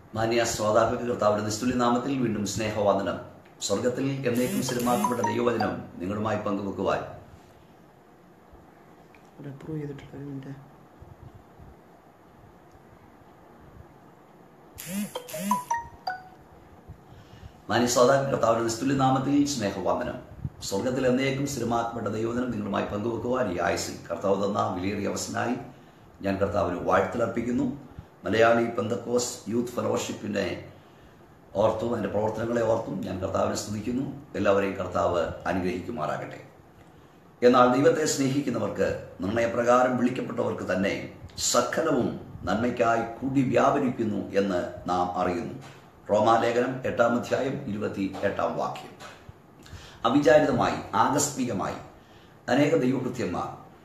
മാന്യ ശ്രോതാക്കൾക്ക് കർത്താവിന്റെ നിസ്തുല്യ നാമത്തിൽ വീണ്ടും സ്നേഹവന്ദനം സ്വർഗത്തിൽ എന്നേക്കും സ്ഥിരമാക്കപ്പെട്ട ദൈവവചനം നിങ്ങളുമായി പങ്കുവെക്കുവാൻ ഇവിടെ അപ്രൂവ് ചെയ്തിട്ടില്ല ഒരു മിനിറ്റ് മാന്യ ശ്രോതാക്കൾ കർത്താവിന്റെ നിസ്തുല്യ നാമത്തിൽ സ്നേഹവന്ദനം സ്വർഗത്തിൽ എന്നേക്കും സ്ഥിരമാക്കപ്പെട്ട ദൈവവചനം നിങ്ങളുമായി പങ്കുവെക്കുവാൻ ഈ ആയുസിൽ കർത്താവ് തന്ന വിലയേറിയ അവസരമായി ഞാൻ കർത്താവിന് വാഴ്ത്തലർപ്പിക്കുന്നു മലയാളി പെന്തക്കോസ് യൂത്ത് ഫെലോഷിപ്പിന്റെ ഓർത്തും അതിന്റെ പ്രവർത്തനങ്ങളെ ഓർത്തും ഞാൻ കർത്താവിനെ സ്തുതിക്കുന്നു എല്ലാവരെയും കർത്താവ് അനുഗ്രഹിക്കുമാറാകട്ടെ എന്നാൽ ദൈവത്തെ സ്നേഹിക്കുന്നവർക്ക് നിർണയപ്രകാരം വിളിക്കപ്പെട്ടവർക്ക് തന്നെ സകലവും നന്മയ്ക്കായി കൂടി വ്യാപരിക്കുന്നു എന്ന് നാം അറിയുന്നു റോമാലേഖനം എട്ടാം അധ്യായം ഇരുപത്തി എട്ടാം വാക്യം അവിചാരിതമായി ആകസ്മികമായി അനേക ദൈവകൃത്യന്മാർ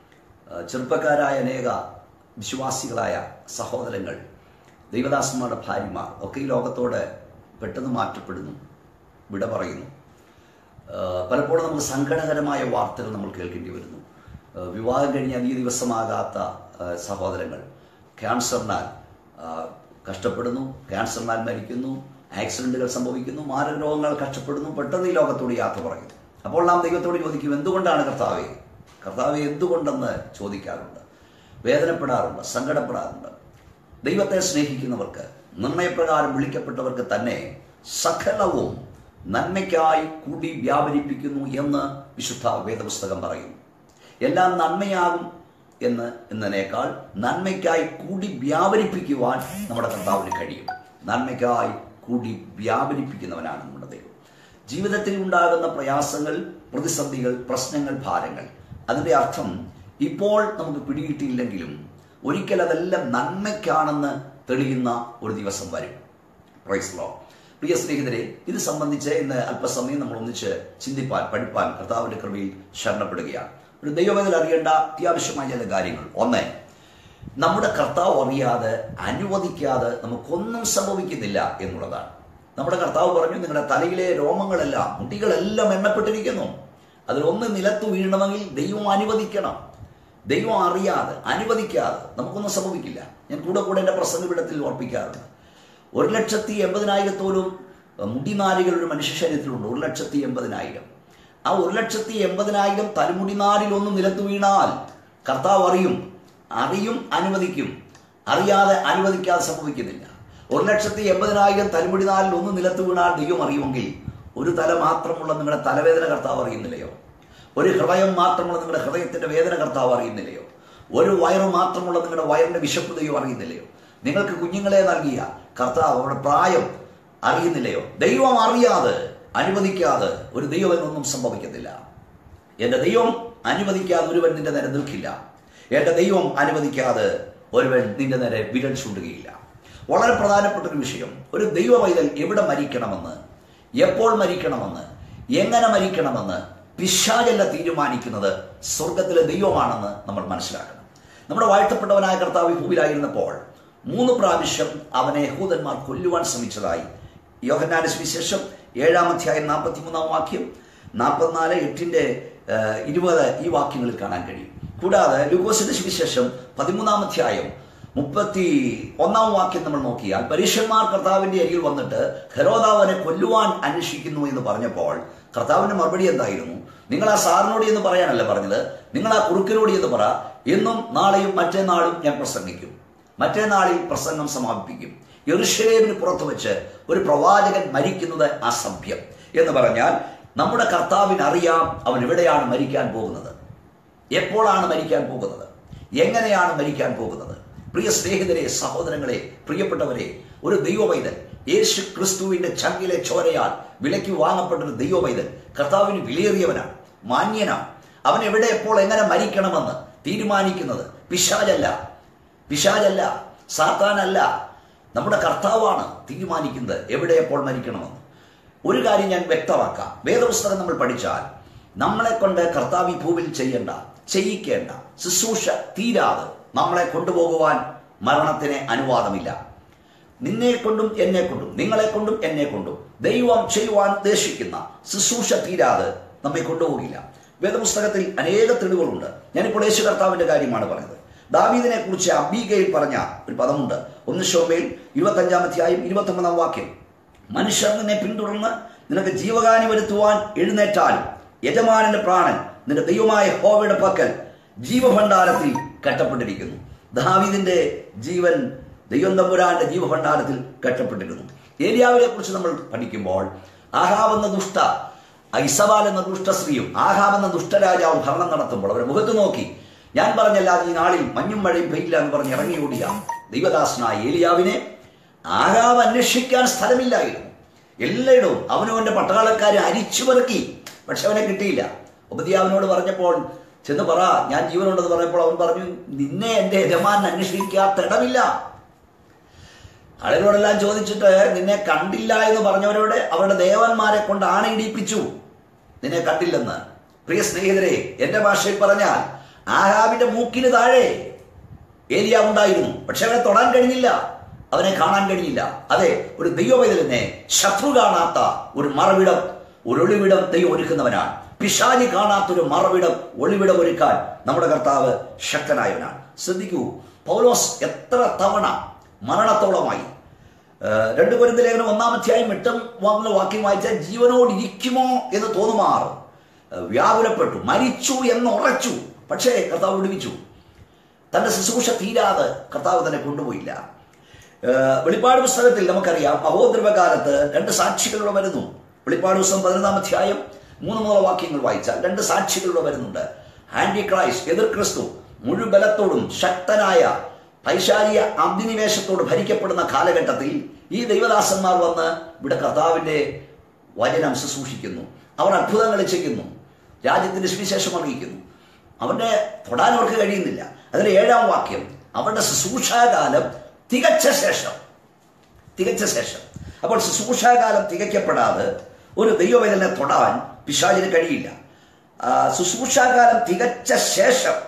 ആ, ചെറുപ്പക്കാരായ അനേക വിശ്വാസികളായ സഹോദരങ്ങൾ ദൈവദാസന്മാരുടെ ഭാര്യമാർ ഒക്കെ ഈ ലോകത്തോട് പെട്ടെന്ന് മാറ്റപ്പെടുന്നു വിട പറയുന്നു ആ, പലപ്പോഴും നമുക്ക് സങ്കടകരമായ വാർത്തകൾ നമ്മൾ കേൾക്കേണ്ടി വരുന്നു ആ, വിവാഹം കഴിഞ്ഞ് അധിക ദിവസമാകാത്ത ആ, സഹോദരങ്ങൾ ക്യാൻസറിനാൽ ആ, കഷ്ടപ്പെടുന്നു ക്യാൻസറിനാൽ മരിക്കുന്നു ആക്സിഡന്റുകൾ സംഭവിക്കുന്നു മാരക രോഗങ്ങൾ കഷ്ടപ്പെടുന്നു പെട്ടെന്ന് ഈ ലോകത്തോട് യാത്ര പറയുന്നു അപ്പോൾ നാം ദൈവത്തോട് ചോദിക്കും എന്തുകൊണ്ടാണ് കർത്താവെ കർത്താവെ എന്തുകൊണ്ടെന്ന് ചോദിക്കാറുണ്ട് വേദനപ്പെടാറുണ്ട് സങ്കടപ്പെടാറുണ്ട് ദൈവത്തെ സ്നേഹിക്കുന്നവർക്ക് നിർണയപ്രകാരം വിളിക്കപ്പെട്ടവർക്ക് തന്നെ സകലവും നന്മയ്ക്കായി കൂടി വ്യാപരിപ്പിക്കുന്നു എന്ന് വിശുദ്ധ വേദപുസ്തകം പറയുന്നു എല്ലാം നന്മയാകും എന്ന് എന്നതിനേക്കാൾ നന്മയ്ക്കായി കൂടി വ്യാപരിപ്പിക്കുവാൻ നമ്മുടെ കർത്താവിന് കഴിയും നന്മയ്ക്കായി കൂടി വ്യാപരിപ്പിക്കുന്നവനാണ് നമ്മുടെ ദൈവം ജീവിതത്തിൽ ഉണ്ടാകുന്ന പ്രയാസങ്ങൾ പ്രതിസന്ധികൾ പ്രശ്നങ്ങൾ ഭാരങ്ങൾ അതിന്റെ അർത്ഥം ഇപ്പോൾ നമുക്ക് പിടികിട്ടിയില്ലെങ്കിലും ഒരിക്കൽ അതെല്ലാം നന്മയ്ക്കാണെന്ന് തെളിയുന്ന ഒരു ദിവസം വരും പ്രൈസ് ലോ പ്രിയ സ്നേഹിതരെ ഇത് സംബന്ധിച്ച് ഇന്ന് അല്പസമയം നമ്മൾ ഒന്നിച്ച് ചിന്തിപ്പാൻ പഠിപ്പാൻ കർത്താവിന്റെ കൃപയിൽ ശരണപ്പെടുകയാണ് ഒരു ദൈവവേദന അറിയേണ്ട അത്യാവശ്യമായ ചില കാര്യങ്ങൾ ഒന്ന് നമ്മുടെ കർത്താവ് അറിയാതെ അനുവദിക്കാതെ നമുക്കൊന്നും സംഭവിക്കുന്നില്ല എന്നുള്ളതാണ് നമ്മുടെ കർത്താവ് പറഞ്ഞു നിങ്ങളുടെ തലയിലെ രോമങ്ങളെല്ലാം മുടികളെല്ലാം എണ്ണപ്പെട്ടിരിക്കുന്നു അതിലൊന്ന് നിലത്ത് വീഴണമെങ്കിൽ ദൈവം അനുവദിക്കണം ദൈവം അറിയാതെ അനുവദിക്കാതെ നമുക്കൊന്നും സംഭവിക്കില്ല ഞാൻ കൂടെ കൂടെ എൻ്റെ പ്രസംഗപീഠത്തിൽ ഓർപ്പിക്കാറുണ്ട് ഒരു ലക്ഷത്തി എൺപതിനായിരത്തോളം മുടിനാരികൾ ഒരു മനുഷ്യ ശരീരത്തിലുണ്ട് ഒരു ലക്ഷത്തി എൺപതിനായിരം ആ ഒരു ലക്ഷത്തി എൺപതിനായിരം തലമുടിനാരിൽ ഒന്ന് നിലത്ത് വീണാൽ കർത്താവ് അറിയും അറിയും അനുവദിക്കും അറിയാതെ അനുവദിക്കാതെ സംഭവിക്കുന്നില്ല ഒരു ലക്ഷത്തി എൺപതിനായിരം തലമുടിനാരിൽ ഒന്ന് നിലത്ത് വീണാൽ ദൈവം അറിയുമെങ്കിൽ ഒരു തല മാത്രമുള്ള നിങ്ങളുടെ തലവേദന കർത്താവ് അറിയുന്നില്ലയോ ഒരു ഹൃദയം മാത്രമുള്ള നിങ്ങളുടെ ഹൃദയത്തിന്റെ വേദന കർത്താവ് അറിയുന്നില്ലയോ ഒരു വയറ് മാത്രമുള്ള നിങ്ങളുടെ വയറിന്റെ വിശപ്പ് ദൈവം അറിയുന്നില്ലയോ നിങ്ങൾക്ക് കുഞ്ഞുങ്ങളെ നൽകിയ കർത്താവ് അവരുടെ പ്രായം അറിയുന്നില്ലയോ ദൈവം അറിയാതെ അനുവദിക്കാതെ ഒരു ദൈവമൊന്നും സംഭവിക്കത്തില്ല എന്റെ ദൈവം അനുവദിക്കാതെ ഒരുവൻ നിന്റെ നേരെ നിൽക്കില്ല എന്റെ ദൈവം അനുവദിക്കാതെ ഒരുവൻ നിന്റെ നേരെ വിരൽ ചൂണ്ടുകയില്ല വളരെ പ്രധാനപ്പെട്ട ഒരു വിഷയം ഒരു ദൈവ പൈതൽ എവിടെ മരിക്കണമെന്ന് എപ്പോൾ മരിക്കണമെന്ന് എങ്ങനെ മരിക്കണമെന്ന് പിശാചല്ല തീരുമാനിക്കുന്നത് സ്വർഗത്തിലെ ദൈവമാണെന്ന് നമ്മൾ മനസ്സിലാക്കണം നമ്മുടെ വാഴ്ത്തപ്പെട്ടവനായ കർത്താവ് ഈ ഭൂമിയിലായിരുന്നപ്പോൾ മൂന്ന് പ്രാവശ്യം അവനെ യഹൂദന്മാർ കൊല്ലുവാൻ ശ്രമിച്ചതായി യോഹന്നാന്റെ സുവിശേഷം ഏഴാം അധ്യായം നാൽപ്പത്തി മൂന്നാം വാക്യം നാൽപ്പത്തിനാല് എട്ടിന്റെ ഏഹ്, ഇരുപത് ഈ വാക്യങ്ങളിൽ കാണാൻ കഴിയും കൂടാതെ ലൂക്കോസിന്റെ സുവിശേഷം പതിമൂന്നാം അധ്യായം മുപ്പത്തി ഒന്നാം വാക്യം നമ്മൾ നോക്കിയാൽ പരീക്ഷന്മാർ കർത്താവിന്റെ അരികിൽ വന്നിട്ട് ഹെരോദാവനെ കൊല്ലുവാൻ അന്വേഷിക്കുന്നു എന്ന് പറഞ്ഞപ്പോൾ കർത്താവിന്റെ മറുപടി എന്തായിരുന്നു നിങ്ങൾ ആ സാറിനോട് എന്ന് പറയാനല്ല പറഞ്ഞത് നിങ്ങൾ ആ കുറുക്കിനോട് എന്ന് പറ എന്നും നാളെയും മറ്റേനാളും ഞാൻ പ്രസംഗിക്കും മറ്റേനാളിൽ പ്രസംഗം സമാപിപ്പിക്കും യെറുഷലേമിന് പുറത്തു വെച്ച് ഒരു പ്രവാചകൻ മരിക്കുന്നത് അസഭ്യം എന്ന് പറഞ്ഞാൽ നമ്മുടെ കർത്താവിന് അറിയാം അവൻ എവിടെയാണ് മരിക്കാൻ പോകുന്നത് എപ്പോഴാണ് മരിക്കാൻ പോകുന്നത് എങ്ങനെയാണ് മരിക്കാൻ പോകുന്നത് പ്രിയ സ്നേഹിതരെ സഹോദരങ്ങളെ പ്രിയപ്പെട്ടവരെ ഒരു ദൈവവൈതൽ യേശു ക്രിസ്തുവിന്റെ ചങ്കിലെ ചോരയാൽ വിലയ്ക്ക് വാങ്ങപ്പെട്ട ഒരു ദൈവവൈതൽ കർത്താവിന് വിലയേറിയവനാണ് മാന്യനാണ് അവൻ എവിടെ എപ്പോൾ എങ്ങനെ മരിക്കണമെന്ന് തീരുമാനിക്കുന്നത് പിശാചല്ല പിശാചല്ല സാത്താനല്ല നമ്മുടെ കർത്താവാണ് തീരുമാനിക്കുന്നത് എവിടെ എപ്പോൾ മരിക്കണമെന്ന് ഒരു കാര്യം ഞാൻ വ്യക്തമാക്കാം വേദപുസ്തകം നമ്മൾ പഠിച്ചാൽ നമ്മളെ കൊണ്ട് കർത്താവ് ഈ ഭൂമിയിൽ ചെയ്യേണ്ട ചെയ്യിക്കേണ്ട ശുശ്രൂഷ തീരാതെ നമ്മളെ കൊണ്ടുപോകുവാൻ മരണത്തിന് അനുവാദമില്ല നിന്നെ കൊണ്ടും എന്നെ കൊണ്ടും നിങ്ങളെ കൊണ്ടും എന്നെ കൊണ്ടും ദൈവം ചെയ്യുവാൻ ഉദ്ദേശിക്കുന്ന ശുശ്രൂഷ തീരാതെ നമ്മെ കൊണ്ടുപോകില്ല വേദപുസ്തകത്തിൽ അനേക തെളിവുകളുണ്ട് ഞാനിപ്പോൾ യേശു കർത്താവിന്റെ കാര്യമാണ് പറഞ്ഞത് ദാവീദിനെ കുറിച്ച് അബീഗയിൽ പറഞ്ഞ ഒരു പദമുണ്ട് ഒന്ന് ഷോമയിൽ ഇരുപത്തഞ്ചാം അധ്യായം ഇരുപത്തൊമ്പതാം വാക്യം മനുഷ്യർ നിന്നെ പിന്തുടർന്ന് നിനക്ക് ജീവകാനി വരുത്തുവാൻ എഴുന്നേറ്റാലും യജമാനന്റെ പ്രാണൻ നിന്റെ ദൈവമായ ഹോവയുടെ പക്കൽ ജീവഭണ്ഡാരത്തിൽ കെട്ടപ്പെട്ടിരിക്കുന്നു ദാവീദിന്റെ ജീവൻ ദൈവം തമ്പുരാന്റെ ജീവഭണ്ഡാരത്തിൽ കെട്ടപ്പെട്ടിരുന്നു ഏലിയാവിനെ കുറിച്ച് നമ്മൾ പഠിക്കുമ്പോൾ ആഹാബ് എന്ന ദുഷ്ട ഐസബാൽ എന്ന ദുഷ്ടസ്ത്രീയും ആഹാബ് എന്ന ദുഷ്ടരാജാവും ഭരണം നടത്തുമ്പോൾ അവരെ മുഖത്ത് നോക്കി ഞാൻ പറഞ്ഞല്ലാതെ ഈ നാളിൽ മഞ്ഞും മഴയും പെയ്യില്ല എന്ന് പറഞ്ഞ് ഇറങ്ങി ഓടിയ ദൈവദാസനായ ഏലിയാവിനെ ആഹാബ് അന്വേഷിക്കാൻ സ്ഥലമില്ലായിരുന്നു എല്ലായിടവും അവനവന്റെ പട്ടാളക്കാരെ അരിച്ചു പെറുക്കി പക്ഷെ അവനെ കിട്ടിയില്ല ഉപതിയാവിനോട് പറഞ്ഞപ്പോൾ ചെന്ന് പറ ഞാൻ ജീവനുണ്ടെന്ന് പറഞ്ഞപ്പോൾ അവൻ പറഞ്ഞു നിന്നെ എന്റെ യജമാൻ അന്വേഷിക്കാത്ത ഇടമില്ല ആളുകളോടെല്ലാം ചോദിച്ചിട്ട് നിന്നെ കണ്ടില്ല എന്ന് പറഞ്ഞവരോട് അവരുടെ ദേവന്മാരെ കൊണ്ട് ആണയിടിപ്പിച്ചു നിന്നെ കണ്ടില്ലെന്ന് പ്രിയ സ്നേഹിതരെ എന്റെ ഭാഷയിൽ പറഞ്ഞാൽ ആഹാബിന്റെ മൂക്കിന് താഴെ ഏലിയ ഉണ്ടായിരുന്നു പക്ഷെ അവനെ തൊടാൻ കഴിഞ്ഞില്ല അവനെ കാണാൻ കഴിഞ്ഞില്ല അതെ ഒരു ദൈവവൈതലിനെ ശത്രു കാണാത്ത ഒരു മറവിടം ഒരു ഒളിവിടം ദൈവം ഒരുക്കുന്നവനാണ് പിശാചി കാണാത്ത ഒരു മറവിടം ഒളിവിടം ഒരുക്കാൻ നമ്മുടെ കർത്താവ് ശക്തനായവനാണ് ശ്രദ്ധിക്കൂ പൗലോസ് എത്ര തവണ മരണത്തോളമായി ഏഹ് രണ്ട് കുരുന്ന ലേഖനം ഒന്നാം അധ്യായം എട്ടും വാങ്ങുന്ന വാക്യം വായിച്ചാൽ ജീവനോട് ഇരിക്കുമോ എന്ന് തോന്നുമാർ ഏഹ് വ്യാകുലപ്പെട്ടു മരിച്ചു എന്ന് ഉറച്ചു പക്ഷേ കർത്താവ് വിടുവിച്ചു തന്റെ ശുശ്രൂഷ തീരാതെ കർത്താവ് തന്നെ കൊണ്ടുപോയില്ല ഏഹ് വെളിപ്പാട് പുസ്തകത്തിൽ നമുക്കറിയാം മഹോദ്രവകാലത്ത് രണ്ട് സാക്ഷികളുടെ വരുന്നു വെളിപ്പാട് പുസ്തകം പതിനൊന്നാം അധ്യായം മൂന്ന് മൂന്ന് വാക്യങ്ങൾ വായിച്ചാൽ രണ്ട് സാക്ഷികളുടെ വരുന്നുണ്ട് ആന്റി ക്രൈസ്റ്റ് എതിർ ക്രിസ്തു മുഴുബലത്തോടും ശക്തനായ പൈശാലിയ അധിനിവേശത്തോട് ഭരിക്കപ്പെടുന്ന കാലഘട്ടത്തിൽ ഈ ദൈവദാസന്മാർ വന്ന് ഇവിടെ കർത്താവിന്റെ വചനം ശുശ്രൂഷിക്കുന്നു അവർ അത്ഭുതങ്ങൾ ചെയ്യുന്നു രാജ്യത്തിന്റെ സുവിശേഷം അറിയിക്കുന്നു അവരുടെ തൊടാൻ അവർക്ക് കഴിയുന്നില്ല അതിന്റെ ഏഴാം വാക്യം അവരുടെ ശുശ്രൂഷാകാലം തികച്ച ശേഷം തികച്ച ശേഷം അപ്പോൾ ശുശ്രൂഷാകാലം തികയ്ക്കപ്പെടാതെ ഒരു ദൈവവേദനെ തൊടാൻ പിശാചിന് കഴിയില്ല ആ, ശുശ്രൂഷാകാലം തികച്ച ശേഷം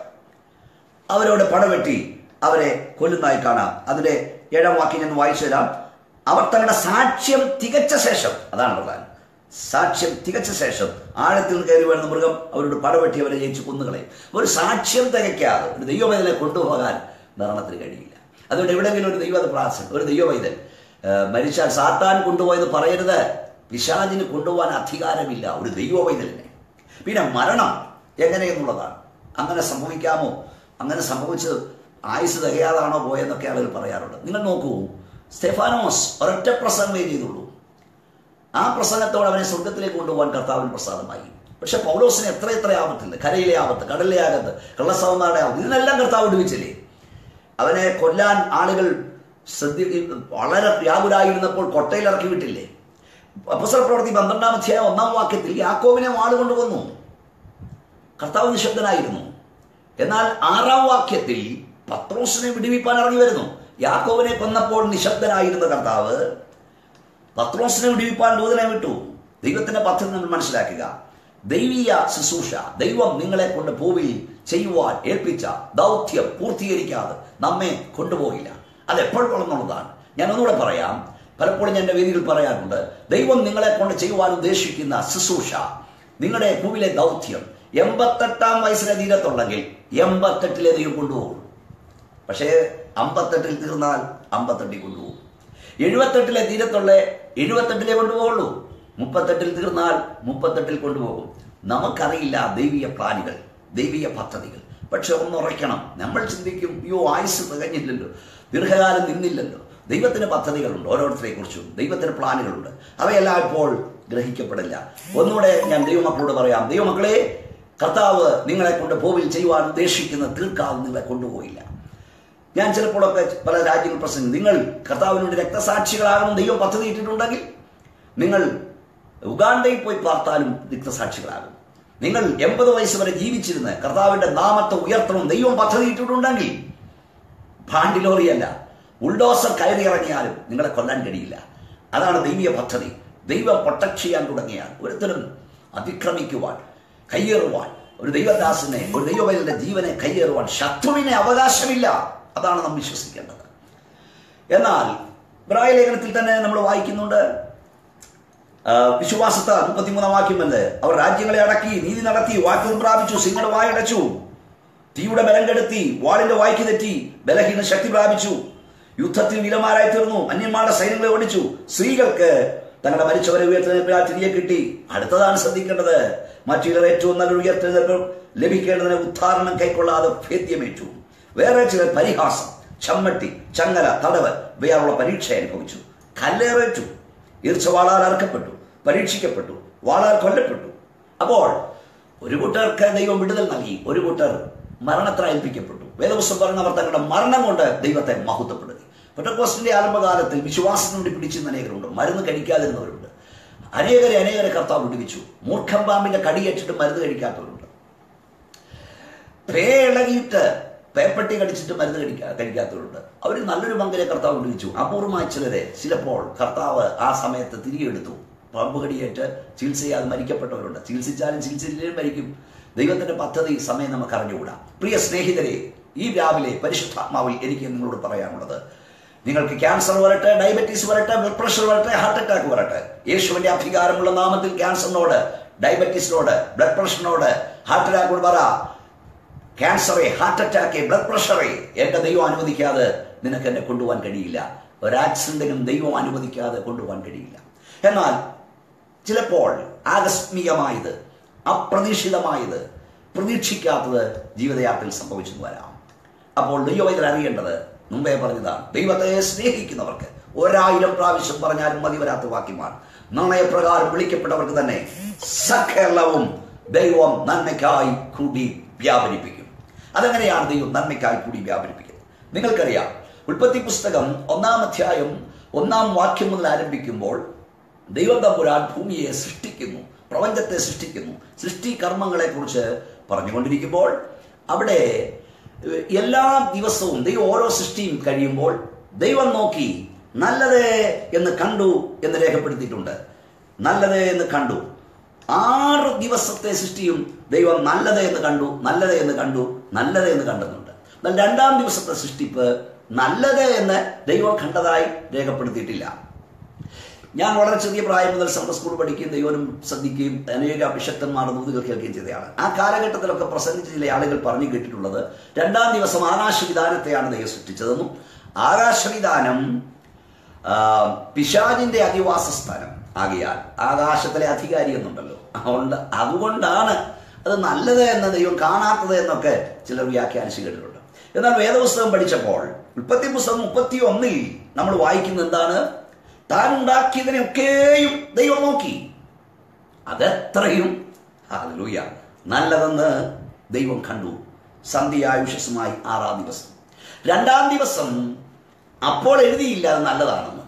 അവരോട് പടവെട്ടി അവരെ കൊല്ലുന്നതായി കാണാം അതിന്റെ ഏഴാം വാക്യം ഞാൻ വായിച്ചു തരാം അവർ തങ്ങളുടെ സാക്ഷ്യം തികച്ച ശേഷം അതാണ് പ്രധാനം സാക്ഷ്യം തികച്ച ശേഷം ആഴത്തിൽ നിന്ന് കയറി വരുന്ന മൃഗം അവരോട് പടവെട്ടി അവരെ ജയിച്ച് കൊന്നുകളയും ഒരു സാക്ഷ്യം തികയ്ക്കാതെ ഒരു ദൈവവൈതലെ കൊണ്ടുപോകാൻ മരണത്തിന് കഴിയില്ല അതുകൊണ്ട് എവിടെയെങ്കിലും ഒരു ദൈവ പ്രാസൻ ഒരു ദൈവവൈതൽ ആ, മരിച്ചാൽ സാത്താൻ കൊണ്ടുപോയെന്ന് പറയരുത് പിശാചിന് കൊണ്ടുപോകാൻ അധികാരമില്ല ഒരു ദൈവവൈതലിനെ പിന്നെ മരണം എങ്ങനെയെന്നുള്ളതാണ് അങ്ങനെ സംഭവിക്കാമോ അങ്ങനെ സംഭവിച്ചത് ആയുസ് തികയാതാണോ പോയെന്നൊക്കെ ആളുകൾ പറയാറുണ്ട് നിങ്ങൾ നോക്കൂ സ്റ്റെഫാനോസ് ഒരൊറ്റ പ്രസംഗമേ ചെയ്തുള്ളൂ ആ പ്രസംഗത്തോടെ അവനെ സ്വർഗത്തിലേക്ക് കൊണ്ടുപോകാൻ കർത്താവിന് പ്രസാദമായി പക്ഷെ പൗലോസിന് എത്ര എത്ര ആപത്തുണ്ട് കരയിലെ ആപത്ത് കടലിലെ ആപത്ത് കള്ളസവന്മാരുടെ ആപത്ത് ഇതിനെല്ലാം കർത്താവ് വിടുവിച്ചില്ലേ അവനെ കൊല്ലാൻ ആളുകൾ ശ്രദ്ധി വളരെ വ്യാകുലായിരുന്നപ്പോൾ കൊട്ടയിൽ ഇറക്കി വിട്ടില്ലേ അപ്പസര പ്രവൃത്തി പന്ത്രണ്ടാം അധ്യായം ഒന്നാം വാക്യത്തിൽ യാക്കോവിനെ വാള് കൊണ്ടുവന്നു കർത്താവ് നിശബ്ദനായിരുന്നു എന്നാൽ ആറാം വാക്യത്തിൽ പത്രോസിനെ വിടുവിപ്പാൻ ഇറങ്ങി വരുന്നു യാക്കോവിനെ കൊന്നപ്പോൾ നിശബ്ദനായിരുന്ന കർത്താവ് പത്രോസിനെ വിടുവിപ്പാൻ ദൂതനെ വിട്ടു ദൈവത്തിന്റെ പദ്ധതി നമ്മൾ മനസ്സിലാക്കുക ദൈവീയ ശുശ്രൂഷ ദൈവം നിങ്ങളെ കൊണ്ട് ഭൂമിയിൽ ചെയ്യുവാൻ ഏൽപ്പിച്ച ദൗത്യം പൂർത്തീകരിക്കാതെ നമ്മെ കൊണ്ടുപോകില്ല അത് എപ്പോഴുള്ളതാണ് ഞാൻ ഒന്നുകൂടെ പറയാം പലപ്പോഴും ഞാൻ എൻ്റെ വേദിയിൽ പറയാറുണ്ട് ദൈവം നിങ്ങളെ കൊണ്ട് ചെയ്യുവാൻ ഉദ്ദേശിക്കുന്ന ശുശ്രൂഷ നിങ്ങളുടെ ഭൂമിയിലെ ദൗത്യം എൺപത്തെട്ടാം വയസ്സിലെ തീരത്തുണ്ടെങ്കിൽ എൺപത്തെട്ടിലെ ദൈവം കൊണ്ടുപോകും പക്ഷേ അമ്പത്തെട്ടിൽ തീർന്നാൽ അമ്പത്തെട്ടിൽ കൊണ്ടുപോകും എഴുപത്തെട്ടിലെ തീരത്തുള്ള എഴുപത്തെട്ടിലെ കൊണ്ടുപോകുള്ളൂ മുപ്പത്തെട്ടിൽ തീർന്നാൽ മുപ്പത്തെട്ടിൽ കൊണ്ടുപോകും നമുക്കറിയില്ല ദൈവീയ പ്ലാനുകൾ ദൈവീയ പദ്ധതികൾ പക്ഷെ ഒന്നുറയ്ക്കണം നമ്മൾ ചിന്തിക്കും അയ്യോ ആയുസ് തികഞ്ഞില്ലല്ലോ ദീർഘകാലം നിന്നില്ലല്ലോ ദൈവത്തിന് പദ്ധതികളുണ്ട് ഓരോരുത്തരെ കുറിച്ചും ദൈവത്തിന് പ്ലാനുകളുണ്ട് അവയെല്ലാം ഇപ്പോൾ ഗ്രഹിക്കപ്പെടില്ല ഒന്നുകൂടെ ഞാൻ ദൈവമക്കളോട് പറയാം ദൈവമക്കളെ കർത്താവ് നിങ്ങളെ കൊണ്ട് ഭൂമിയിൽ ചെയ്യുവാൻ ഉദ്ദേശിക്കുന്ന തീർക്കാവ് നിങ്ങളെ കൊണ്ടുപോയില്ല ഞാൻ ചിലപ്പോഴൊക്കെ പല രാജ്യങ്ങൾ പ്രസംഗം നിങ്ങൾ കർത്താവിന് വേണ്ടി രക്തസാക്ഷികളാകണം ദൈവം പദ്ധതി ഇട്ടിട്ടുണ്ടെങ്കിൽ നിങ്ങൾ ഉഗാണ്ടയിൽ പോയി പാർത്താലും രക്തസാക്ഷികളാകും നിങ്ങൾ എൺപത് വയസ്സ് വരെ ജീവിച്ചിരുന്ന് കർത്താവിന്റെ നാമത്തെ ഉയർത്തണം ദൈവം പദ്ധതി ഇട്ടിട്ടുണ്ടെങ്കിൽ ഭാണ്ടിലോറിയല്ല ഉൾഡോസർ കയറി ഇറങ്ങിയാലും നിങ്ങളെ കൊല്ലാൻ കഴിയില്ല അതാണ് ദൈവീയ പദ്ധതി ദൈവം പ്രൊട്ടക്ട് ചെയ്യാൻ തുടങ്ങിയാൽ ഒരുത്തരും അതിക്രമിക്കുവാൻ കയ്യേറുവാൻ ഒരു ദൈവദാസനെ ഒരു ദൈവവൈദ്യന്റെ ജീവനെ കയ്യേറുവാൻ ശത്രുവിനെ അവകാശമില്ല അതാണ് നാം വിശ്വസിക്കേണ്ടത് എന്നാൽ ഇബ്രാഹിം ലേഖനത്തിൽ തന്നെ നമ്മൾ വായിക്കുന്നുണ്ട് ആ, വിശ്വാസത്ത മുപ്പത്തിമൂന്നാം വാക്യമല്ലേ അവർ രാജ്യങ്ങളെ അടക്കി നീതി നടത്തി വാക്യം പ്രാപിച്ചു സിംഹയുടെ വായടച്ചു തീയുടെ ബലം കെടുത്തി വാളിന്റെ വായ്ക്ക് തെറ്റി ബലഹീന ശക്തി പ്രാപിച്ചു യുദ്ധത്തിൽ വീരന്മാരായി തീർന്നു അന്യന്മാരുടെ സൈന്യങ്ങളെ ഓടിച്ചു സ്ത്രീകൾക്ക് തങ്ങളുടെ മരിച്ചവരെ ഉയർത്തെഴുന്നേൽപ്പിനാൽ തിരികെ കിട്ടി അടുത്തതാണ് ശ്രദ്ധിക്കേണ്ടത് മറ്റു ഏറ്റവും നല്ലൊരു ഉയർത്തെഴുന്നേൽപ്പ് ലഭിക്കേണ്ടതിന് ഉദ്ധാരണം കൈക്കൊള്ളാതെ ഭേദ്യമേറ്റു വേറെ ചിലർ പരിഹാസം ചമ്മട്ടി ചങ്ങല തടവ് ഇവയാളുള്ള പരീക്ഷ അനുഭവിച്ചു കല്ലേറേറ്റു ഈർച്ചവാളാൽ അറക്കപ്പെട്ടു പരീക്ഷിക്കപ്പെട്ടു വാളാൽ കൊല്ലപ്പെട്ടു അപ്പോൾ ഒരു കൂട്ടർക്ക് ദൈവം വിടുതൽ നൽകി ഒരു കൂട്ടർ മരണത്തിന് ഏൽപ്പിക്കപ്പെട്ടു വേദപുസ്തകം പറഞ്ഞവർ തങ്ങളുടെ മരണം കൊണ്ട് ദൈവത്തെ മഹത്വപ്പെടുത്തി പെട്ടക്കോസ്റ്റിന്റെ ആരംഭകാലത്തിൽ വിശ്വാസത്തിനുവേണ്ടി പിടിച്ചിരുന്ന അനേകരുണ്ട് മരുന്ന് കഴിക്കാതിരുന്നവരുണ്ട് അനേകരെ അനേകരെ കർത്താവ് വിടുവിച്ചു മൂർഖം പാമ്പിന്റെ കടിയേറ്റിട്ട് മരുന്ന് കഴിക്കാത്തവരുണ്ട് പേളകിയിട്ട് പേപ്പട്ടി കടിച്ചിട്ട് മരുന്ന് കഴിക്കാ കഴിക്കാത്തവരുണ്ട് അവർ നല്ലൊരു പങ്കിനെ കർത്താവ് വിടുവിച്ചു അപൂർവമായ ചിലരെ ചിലപ്പോൾ കർത്താവ് ആ സമയത്ത് തിരികെ എടുത്തു പാമ്പ് കടിയേറ്റ് ചികിത്സ ചെയ്യാതെ മരിക്കപ്പെട്ടവരുണ്ട് ചികിത്സിച്ചാലും ചികിത്സിച്ചാലും മരിക്കും ദൈവത്തിന്റെ പദ്ധതി സമയം നമുക്ക് അറിഞ്ഞുകൂടാ പ്രിയ സ്നേഹിതരെ ഈ രാവിലെ പരിശുദ്ധാത്മാവിൽ എനിക്ക് നിങ്ങളോട് പറയാനുള്ളത് നിങ്ങൾക്ക് ക്യാൻസർ വരട്ടെ ഡയബറ്റീസ് വരട്ടെ ബ്ലഡ് പ്രഷർ വരട്ടെ ഹാർട്ട് അറ്റാക്ക് വരട്ടെ യേശുവിന്റെ അധികാരമുള്ള നാമത്തിൽ ക്യാൻസറിനോട് ഡയബറ്റീസിനോട് ബ്ലഡ് പ്രഷറിനോട് ഹാർട്ട് അറ്റാക്കോട് പറ ക്യാൻസറെ ഹാർട്ട് അറ്റാക്ക് ബ്ലഡ് പ്രഷറെ എന്റെ ദൈവം അനുവദിക്കാതെ നിനക്ക് എന്നെ കൊണ്ടുപോകാൻ കഴിയില്ല ഒരു ആക്സിഡന്റിനും ദൈവം അനുവദിക്കാതെ കൊണ്ടുപോകാൻ കഴിയില്ല എന്നാൽ ചിലപ്പോൾ ആകസ്മികമായത് അപ്രതീക്ഷിതമായത് പ്രതീക്ഷിക്കാത്തത് ജീവിതയാത്രയിൽ സംഭവിച്ചു വരാം അപ്പോൾ ദൈവവൈദ്യർ അറിയേണ്ടത് മുമ്പേ പറഞ്ഞതാണ് ദൈവത്തെ സ്നേഹിക്കുന്നവർക്ക് ഒരായിരം പ്രാവശ്യം പറഞ്ഞാലും മതി വരാത്ത വാക്യമാണ് നാണയപ്രകാരം വിളിക്കപ്പെട്ടവർക്ക് തന്നെ സകലവും ദൈവം നന്മയ്ക്കായി കൂടി വ്യാപരിപ്പിക്കും അതെങ്ങനെയാണ് ദൈവം നന്മയ്ക്കായി കൂടി വ്യാപരിപ്പിക്കുന്നത് നിങ്ങൾക്കറിയാം ഉൽപ്പത്തി പുസ്തകം ഒന്നാം അധ്യായം ഒന്നാം വാക്യം മുതൽ ആരംഭിക്കുമ്പോൾ ദൈവം തമ്പുരാൻ ഭൂമിയെ സൃഷ്ടിക്കുന്നു പ്രപഞ്ചത്തെ സൃഷ്ടിക്കുന്നു സൃഷ്ടി കർമ്മങ്ങളെ കുറിച്ച് പറഞ്ഞുകൊണ്ടിരിക്കുമ്പോൾ അവിടെ ഏഹ്, എല്ലാ ദിവസവും ദൈവം ഓരോ സൃഷ്ടിയും കഴിയുമ്പോൾ ദൈവം നോക്കി നല്ലത് എന്ന് കണ്ടു എന്ന് രേഖപ്പെടുത്തിയിട്ടുണ്ട് നല്ലത് എന്ന് കണ്ടു ആറ് ദിവസത്തെ സൃഷ്ടിയും ദൈവം നല്ലത് എന്ന് കണ്ടു നല്ലത് എന്ന് കണ്ടു നല്ലത് എന്ന് കണ്ടെന്നുണ്ട് എന്നാൽ രണ്ടാം ദിവസത്തെ സൃഷ്ടിപ്പ് നല്ലത് എന്ന് ദൈവം കണ്ടതായി രേഖപ്പെടുത്തിയിട്ടില്ല ഞാൻ വളരെ ചെറിയ പ്രായം മുതൽ സൺഡേ സ്കൂൾ പഠിക്കുകയും ദൈവനും ശ്രദ്ധിക്കുകയും അനേക അഭിഷക്തന്മാർ ദൂതുകൾ കേൾക്കുകയും ചെയ്തയാണ് ആ കാലഘട്ടത്തിലൊക്കെ പ്രസംഗിച്ച ചില ആളുകൾ പറഞ്ഞു കേട്ടിട്ടുള്ളത് രണ്ടാം ദിവസം ആകാശവിധാനത്തെയാണ് ദൈവം സൃഷ്ടിച്ചതെന്നും ആകാശവിധാനം ആ, പിശാചിന്റെ അധിവാസ സ്ഥാനം ആകിയാൽ ആകാശത്തിലെ അധികാരി എന്നുണ്ടല്ലോ അതുകൊണ്ട് അതുകൊണ്ടാണ് അത് നല്ലത് എന്ന് ദൈവം കാണാത്തത് എന്നൊക്കെ ചിലർ വ്യാഖ്യാനിച്ച് കേട്ടിട്ടുണ്ട് എന്നാൽ വേദപുസ്തകം പഠിച്ചപ്പോൾ ഉൽപ്പത്തി പുസ്തകം മുപ്പത്തി ഒന്നിൽ നമ്മൾ വായിക്കുന്ന എന്താണ് താൻ ഉണ്ടാക്കിയതിനെയൊക്കെയും ദൈവം നോക്കി അതെത്രയും ഹല്ലേലൂയ നല്ലതെന്ന് ദൈവം കണ്ടു സന്ധ്യായുഷസുമായി ആറാം ദിവസം രണ്ടാം ദിവസം അപ്പോൾ എഴുതിയില്ല അത് നല്ലതാണെന്ന്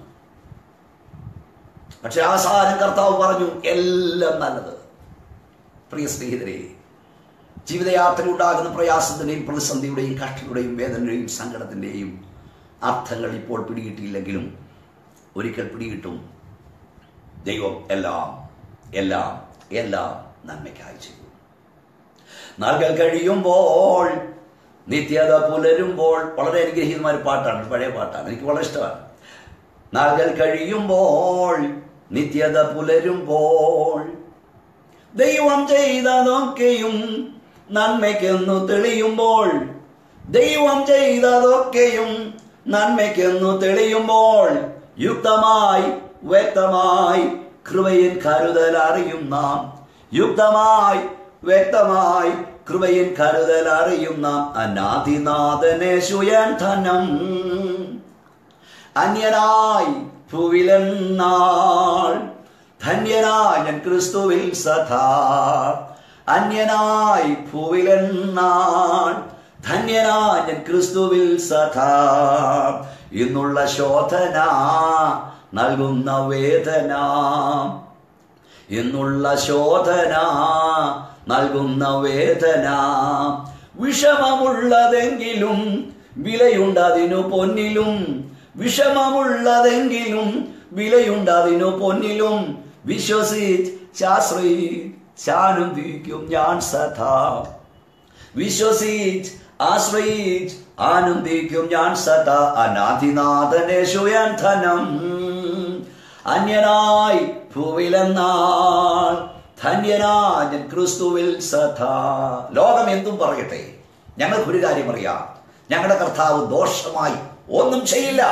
പക്ഷെ അവസാനം കർത്താവ് പറഞ്ഞു എല്ലാം നല്ലത് പ്രിയ സ്നേഹിതരെ ജീവിതയാത്ര ഉണ്ടാകുന്ന പ്രയാസത്തിന്റെയും പ്രതിസന്ധിയുടെയും കഷ്ടങ്ങളുടെയും വേദനയുടെയും സങ്കടത്തിന്റെയും അർത്ഥങ്ങൾ ഇപ്പോൾ പിടികിട്ടിയില്ലെങ്കിലും ഒരിക്കൽ പിടികിട്ടും ദൈവം എല്ലാം എല്ലാം എല്ലാം നന്മയ്ക്കായി ചെയ്തു നാളുകൾ കഴിയുമ്പോൾ നിത്യത പുലരുമ്പോൾ വളരെ അനുഗ്രഹീതമായ ഒരു പാട്ടാണ് ഒരു പഴയ പാട്ടാണ് എനിക്ക് വളരെ ഇഷ്ടമാണ് നാളുകൾ കഴിയുമ്പോൾ നിത്യത പുലരുമ്പോൾ ദൈവം ചെയ്തതൊക്കെയും നന്മയ്ക്കെന്നു തെളിയുമ്പോൾ ദൈവം ചെയ്തതൊക്കെയും നന്മയ്ക്കെന്നു തെളിയുമ്പോൾ യുക്തമായി വ്യക്തമായി കൃപയിൻ കരുതൽ അറിയും നാം യുക്തമായി വ്യക്തമായി കൃപയിൻ കരുതൽ അറിയും നാം അനാദിനാഥനെ ശുയൻ ധനം അന്യനായി ഭൂവിലെന്നാൾ ധന്യനായ ഞാൻ ക്രിസ്തുവിൽ സദാ അന്യനായി ഭൂവിലെന്നാൾ ധന്യനായ ഞാൻ ക്രിസ്തുവിൽ സദാ ഇന്നുള്ള ശോധന നൽകുന്ന വേദന എന്നുള്ള ശോധന നൽകുന്ന വേദന വിഷമമുള്ളതെങ്കിലും വിലയുണ്ടതിനു പൊന്നിലും വിഷമമുള്ളതെങ്കിലും വിലയുണ്ടതിനു പൊന്നിലും വിശ്വസിച്ച് ശാസ്ത്രീ ശാനുദിക്കും ഞാൻ സദാ വിശ്വസിച്ച് ആശ്രയിച്ച് ആനന്ദിക്കും ഞാൻ സദാ അനാദിനാഥനേശുയൻ ധനം അന്യനായി ഭൂവിലെന്നാൾ ധന്യനായ ഞാൻ ക്രിസ്തുവിൽ സദാ ലോകം എന്തും പറയട്ടെ ഞങ്ങൾക്ക് ഒരു കാര്യം അറിയാം ഞങ്ങളുടെ കർത്താവ് ദോഷമായി ഒന്നും ചെയ്യില്ല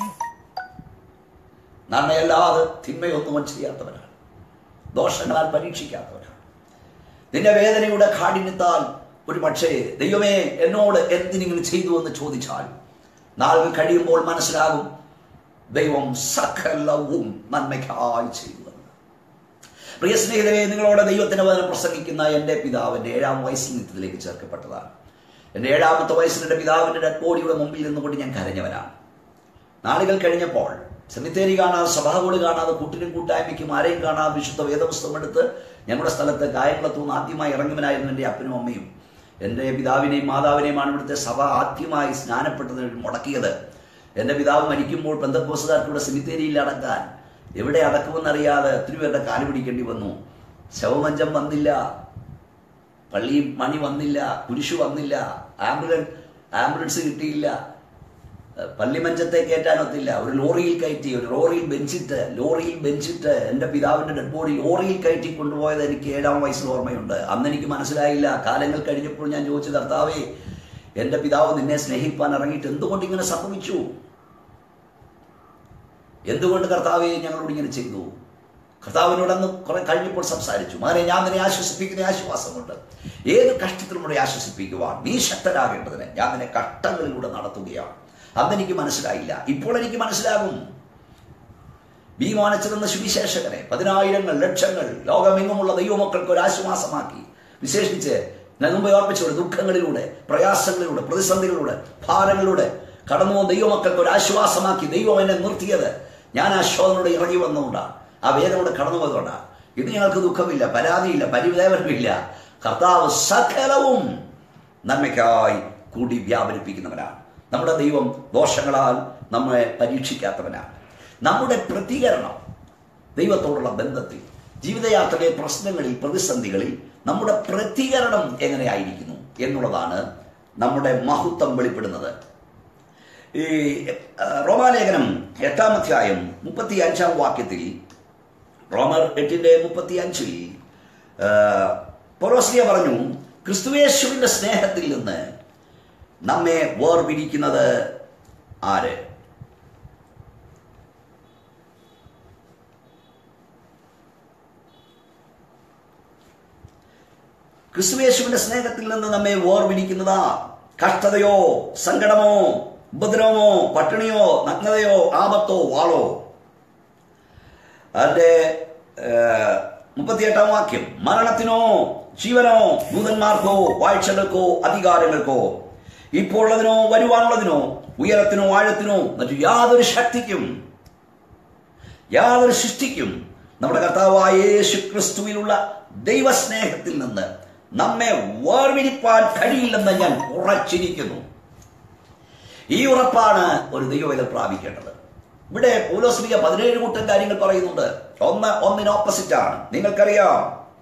നന്മയല്ലാതെ തിന്മയൊന്നും അവൻ ചെയ്യാത്തവനാണ് ദോഷങ്ങളാൽ പരീക്ഷിക്കാത്തവനാണ് നിന്റെ വേദനയുടെ കാഠിന്യത്താൽ ഒരു പക്ഷേ ദൈവമേ എന്നോട് എന്തിനിങ്ങനെ ചെയ്തു എന്ന് ചോദിച്ചാൽ നാളുകൾ കഴിയുമ്പോൾ മനസ്സിലാകും ദൈവം സകലവും നന്മയ്ക്കായി ചെയ്തു എന്ന്. പ്രിയ സ്നേഹിതരെ നിങ്ങളോട് ദൈവത്തിന്റെ വചനം പ്രസംഗിക്കുന്ന എൻ്റെ പിതാവിൻ്റെ ഏഴാം വയസ്സിൽ നിത്യത്തിലേക്ക് ചേർക്കപ്പെട്ടതാണ് എൻ്റെ ഏഴാമത്തെ വയസ്സിൽ എൻ്റെ പിതാവിൻ്റെ ഡെഡ് ബോഡിയുടെ മുമ്പിൽ നിന്നുകൊണ്ട് ഞാൻ കരഞ്ഞവനാണ് നാളുകൾ കഴിഞ്ഞപ്പോൾ സെമിത്തേരി കാണാതെ സഭാകോട് കാണാതെ കൂട്ടിനും കൂട്ടായ്മയ്ക്കും ആരെയും കാണാതെ വിശുദ്ധ വേദപുസ്തകം എടുത്ത് ഞങ്ങളുടെ സ്ഥലത്ത് കായംകുളത്തുനിന്ന് ആദ്യമായി ഇറങ്ങുവനായിരുന്നു എൻ്റെ അപ്പനും അമ്മയും എൻ്റെ പിതാവിനെയും മാതാവിനെയുമാണ് ഇവിടുത്തെ സഭ ആദ്യമായി സ്നാനപ്പെട്ടതിന് വേണ്ടി മുടക്കിയത് എൻ്റെ പിതാവ് മരിക്കുമ്പോൾ ബന്ധക്കോസുകാർക്ക് ഇവിടെ സെമിത്തേരിയിൽ അടക്കാൻ എവിടെ അടക്കുമെന്നറിയാതെ ഒത്തിരി പേരുടെ കാല് പിടിക്കേണ്ടി വന്നു ശവമഞ്ചം വന്നില്ല പള്ളി മണി വന്നില്ല കുരിശു വന്നില്ല ആംബുലൻസ് ആംബുലൻസ് കിട്ടിയില്ല പള്ളിമഞ്ചത്തെ കയറ്റാനൊത്തില്ല ഒരു ലോറിയിൽ കയറ്റി ഒരു ലോറിയിൽ ബെഞ്ചിട്ട് ലോറിയിൽ ബെഞ്ചിട്ട് എൻ്റെ പിതാവിൻ്റെ ഡെഡ് ബോഡി ലോറിയിൽ കയറ്റി കൊണ്ടുപോയത് എനിക്ക് ഏഴാം വയസ്സിൽ ഓർമ്മയുണ്ട് അന്ന് എനിക്ക് മനസ്സിലായില്ല കാലങ്ങൾ കഴിഞ്ഞപ്പോൾ ഞാൻ ചോദിച്ചു കർത്താവേ എൻ്റെ പിതാവ് നിന്നെ സ്നേഹിപ്പാൻ ഇറങ്ങിയിട്ട് എന്തുകൊണ്ട് ഇങ്ങനെ സംഭവിച്ചു എന്തുകൊണ്ട് കർത്താവെ ഞങ്ങളോട് ഇങ്ങനെ ചെയ്തു കർത്താവിനോടന്ന് കുറെ കഴിഞ്ഞപ്പോൾ സംസാരിച്ചു മകനെ ഞാൻ നിന്നെ ആശ്വസിപ്പിക്കുന്ന ആശ്വാസമുണ്ട് ഏത് കഷ്ടത്തിലൂടെ ആശ്വസിപ്പിക്കുവാൻ നീ ശക്തരാകേണ്ടതിന് ഞാൻ നിന്നെ കഷ്ടങ്ങളിലൂടെ നടത്തുകയാണ് അന്ന് എനിക്ക് മനസ്സിലായില്ല ഇപ്പോൾ എനിക്ക് മനസ്സിലാകും ഭീമാനച്ചെന്ന സുവിശേഷകനെ പതിനായിരങ്ങൾ ലക്ഷങ്ങൾ ലോകമെങ്ങുമുള്ള ദൈവമക്കൾക്ക് ഒരു ആശ്വാസമാക്കി വിശേഷിച്ച് ഞാൻ മുമ്പ് ഓർപ്പിച്ചോളൂ ദുഃഖങ്ങളിലൂടെ പ്രയാസങ്ങളിലൂടെ പ്രതിസന്ധികളിലൂടെ ഭാരങ്ങളിലൂടെ കടന്നു പോകുന്ന ദൈവമക്കൾക്ക് ഒരു ആശ്വാസമാക്കി ദൈവം എന്നെ നിർത്തിയത് ഞാൻ ആ ശോധനയോടെ ഇറങ്ങി വന്നുകൊണ്ടാണ് ആ വേദനയോടെ കടന്നു പോയതുകൊണ്ടാണ് ഇത് ഞങ്ങൾക്ക് ദുഃഖമില്ല പരാതിയില്ല പരിവേദനമില്ല കർത്താവ് സകലവും നന്മയ്ക്കായി കൂടി വ്യാപരിപ്പിക്കുന്നവനാണ് നമ്മുടെ ദൈവം ദോഷങ്ങളാൽ നമ്മെ പരീക്ഷിക്കാത്തവനാണ് നമ്മുടെ പ്രതികരണം ദൈവത്തോടുള്ള ബന്ധത്തിൽ ജീവിതയാത്രയിലെ പ്രശ്നങ്ങളിൽ പ്രതിസന്ധികളിൽ നമ്മുടെ പ്രതികരണം എങ്ങനെയായിരിക്കുന്നു എന്നുള്ളതാണ് നമ്മുടെ മഹത്വം വെളിപ്പെടുന്നത് ഈ ആ, റോമാലേഖനം എട്ടാം അധ്യായം മുപ്പത്തി അഞ്ചാം വാക്യത്തിൽ റോമർ എട്ടിന്റെ മുപ്പത്തി അഞ്ചിൽ പൊറോസ്ലിയ പറഞ്ഞു ക്രിസ്തുവേശുവിന്റെ സ്നേഹത്തിൽ നിന്ന് നമ്മെ വേർപിരിക്കുന്നത് ആര് ക്രിസ്തുവേശുവിന്റെ സ്നേഹത്തിൽ നിന്ന് നമ്മെ വേർപിരിക്കുന്നതാ കഷ്ടതയോ സങ്കടമോ ഉപദ്രവമോ പട്ടിണിയോ നഗ്നതയോ ആപത്തോ വാളോ അതിന്റെ മുപ്പത്തിയെട്ടാം വാക്യം മരണത്തിനോ ജീവനോ ദൂതന്മാർക്കോ വാഴ്ചകൾക്കോ അധികാരങ്ങൾക്കോ ഇപ്പോൾ ഉള്ളതിനോ വരുവാനുള്ളതിനോ ഉയരത്തിനോ ആഴത്തിനോ മറ്റു യാതൊരു ശക്തിക്കും യാതൊരു സൃഷ്ടിക്കും നമ്മുടെ കർത്താവായ യേശു ക്രിസ്തുവിലുള്ള ദൈവസ്നേഹത്തിൽ നിന്ന് നമ്മെ വേർപിരിപ്പാൻ കഴിയില്ലെന്ന് ഞാൻ ഉറച്ചിരിക്കുന്നു ഈ ഉറപ്പാണ് ഒരു ദൈവവേദം പ്രാപിക്കേണ്ടത് ഇവിടെ പൗലോസ്ലിക പതിനേഴ് കൂട്ടം കാര്യങ്ങൾ പറയുന്നുണ്ട് ഒന്ന് ഒന്നിന് ഓപ്പോസിറ്റ് ആണ് നിങ്ങൾക്കറിയാം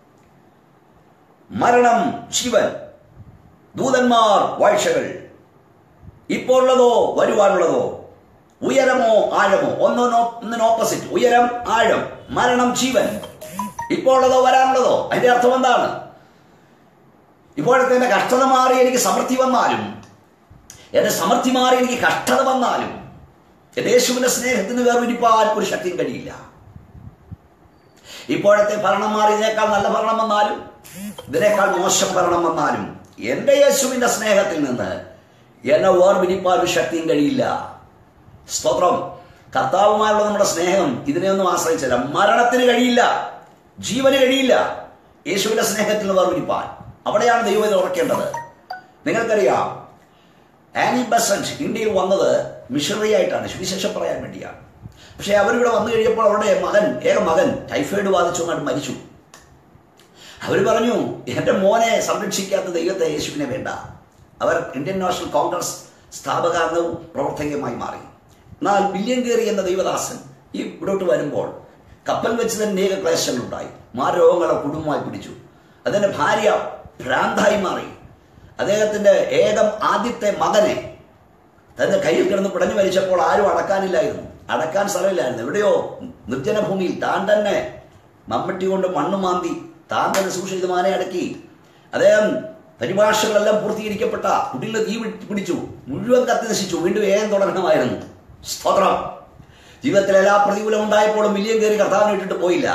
മരണം ശിവൻ ദൂതന്മാർ വാഴ്ചകൾ ഇപ്പോൾ ഉള്ളതോ വരുവാനുള്ളതോ ഉയരമോ ആഴമോ ഒന്നിനോ ഒന്നിന് ഓപ്പോസിറ്റ് ഉയരം ആഴം മരണം ജീവൻ ഇപ്പോൾ ഉള്ളതോ വരാനുള്ളതോ അതിന്റെ അർത്ഥം എന്താണ് ഇപ്പോഴത്തെ എന്റെ കഷ്ടത മാറി എനിക്ക് സമൃദ്ധി വന്നാലും എന്റെ സമൃദ്ധി മാറി എനിക്ക് കഷ്ടത വന്നാലും എന്റെ യേശുവിന്റെ സ്നേഹത്തിന് വേർപിരിപ്പാൻ ഒരു ശക്തിയും കഴിയില്ല ഇപ്പോഴത്തെ ഭരണം മാറി ഇതിനേക്കാൾ നല്ല ഭരണം വന്നാലും ഇതിനേക്കാൾ മോശം ഭരണം വന്നാലും എന്റെ യേശുവിന്റെ സ്നേഹത്തിൽ നിന്ന് എന്നെ വേർപിരിപ്പാൻ ഒരു ശക്തിയും കഴിയില്ല സ്തോത്രം കർത്താവുമായുള്ള നമ്മുടെ സ്നേഹം ഇതിനെയൊന്നും ആശ്രയിച്ചില്ല മരണത്തിന് കഴിയില്ല ജീവന് കഴിയില്ല യേശുവിന്റെ സ്നേഹത്തിൽ നിന്ന് വേർപിരിപ്പാൻ അവിടെയാണ് ദൈവം ഇത് ഉറക്കേണ്ടത് നിങ്ങൾക്കറിയാം ആനി ബസന്റ് ഇന്ത്യയിൽ വന്നത് മിഷണറി ആയിട്ടാണ് സുവിശേഷം പറയാൻ വേണ്ടിയാണ് പക്ഷേ അവരിവിടെ വന്നു കഴിഞ്ഞപ്പോൾ അവരുടെ മകൻ ഏക മകൻ ടൈഫോയിഡ് ബാധിച്ചു അങ്ങോട്ട് മരിച്ചു അവർ പറഞ്ഞു എൻ്റെ മോനെ സംരക്ഷിക്കാത്ത ദൈവത്തെ യേശുവിനെ വേണ്ട അവർ ഇന്ത്യൻ നാഷണൽ കോൺഗ്രസ് സ്ഥാപകാംഗവും പ്രവർത്തകയുമായി മാറി എന്നാൽ വില്യം കേറി എന്ന ദൈവദാസൻ ഈ ഇവിടോട്ട് വരുമ്പോൾ കപ്പൽ വെച്ച് തന്നെ അനേക ക്ലേശങ്ങളുണ്ടായി മാരരോഗങ്ങളെ കുടുംബമായി പിടിച്ചു അതിൻ്റെ ഭാര്യ ഭ്രാന്തായി മാറി അദ്ദേഹത്തിന്റെ ഏകം ആദ്യത്തെ മകനെ തന്റെ കയ്യിൽ കിടന്ന് പിടഞ്ഞു മരിച്ചപ്പോൾ ആരും അടക്കാനില്ലായിരുന്നു അടക്കാൻ സ്ഥലമില്ലായിരുന്നു എവിടെയോ നിർജ്ജന ഭൂമിയിൽ താൻ തന്നെ മമ്മട്ടി കൊണ്ട് മണ്ണ് മാന്തി താൻ തന്നെ സൂക്ഷിച്ച് മാനെ അടക്കി അദ്ദേഹം പരിഭാഷകളെല്ലാം പൂർത്തീകരിക്കപ്പെട്ട കുടിലിന് തീ പിടി- പിടിച്ചു മുഴുവൻ കത്തി നശിച്ചു വീണ്ടും ഏകം തുടങ്ങണമായിരുന്നു സ്തോത്രം ജീവിതത്തിൽ എല്ലാ പ്രതികൂലം ഉണ്ടായപ്പോഴും മില്യം കയറി കർത്താവിനെ ഇട്ടിട്ട് പോയില്ല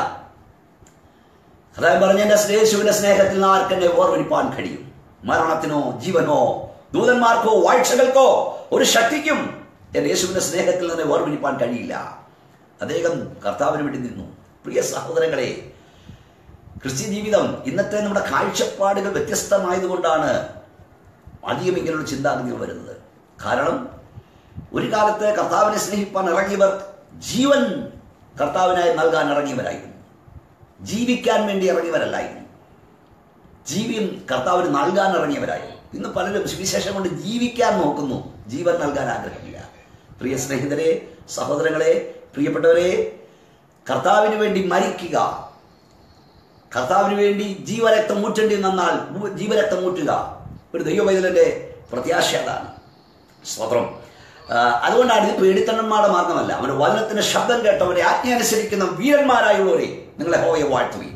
കർത്താവ് പറഞ്ഞ എന്റെ യേശുവിന്റെ സ്നേഹത്തിൽ നിന്ന് ആർക്കെന്നെ ഓർവരിപ്പാൻ കഴിയും മരണത്തിനോ ജീവനോ ദൂതന്മാർക്കോ വാഴ്ചകൾക്കോ ഒരു ശക്തിക്കും എന്റെ യേശുവിന്റെ സ്നേഹത്തിൽ നിന്ന് ഓർവരിപ്പാൻ കഴിയില്ല അദ്ദേഹം കർത്താവിന് വേണ്ടി നിന്നു പ്രിയ സഹോദരങ്ങളെ ക്രിസ്ത്യൻ ജീവിതം ഇന്നത്തെ നമ്മുടെ കാഴ്ചപ്പാടുകൾ വ്യത്യസ്തമായതുകൊണ്ടാണ് അധികം ഇങ്ങനെയുള്ള ചിന്താഗതികൾ വരുന്നത് കാരണം ഒരു കാലത്ത് കർത്താവിനെ സ്നേഹിപ്പാൻ ഇറങ്ങിയവർ ജീവൻ കർത്താവിനായി നൽകാൻ ഇറങ്ങിയവരായിരുന്നു ജീവിക്കാൻ വേണ്ടി ഇറങ്ങിയവരല്ലായിരുന്നു ജീവിയും കർത്താവിന് നൽകാൻ ഇറങ്ങിയവരായിരുന്നു ഇന്ന് പലരും സുവിശേഷം കൊണ്ട് ജീവിക്കാൻ നോക്കുന്നു ജീവൻ നൽകാൻ ആഗ്രഹമില്ല പ്രിയ സ്നേഹിതരെ സഹോദരങ്ങളെ പ്രിയപ്പെട്ടവരെ കർത്താവിന് വേണ്ടി മരിക്കുക കർത്താവിന് വേണ്ടി ജീവരക്തം ഊറ്റേണ്ടി വന്നാൽ ജീവരക്തം ഊറ്റുക ഒരു ദൈവവൈതലിന്റെ പ്രത്യാശ അതാണ് സ്വതന്ത്രം അതുകൊണ്ടാണ് ഇത് പേടിത്തണ്ണന്മാരുടെ മാർഗമല്ല അവന്റെ വചനത്തിന്റെ ശബ്ദം കേട്ടവരെ ആജ്ഞ അനുസരിക്കുന്ന വീരന്മാരായുള്ളവരെ നിങ്ങളെ ഹോയെ വാഴ്ത്തുകയും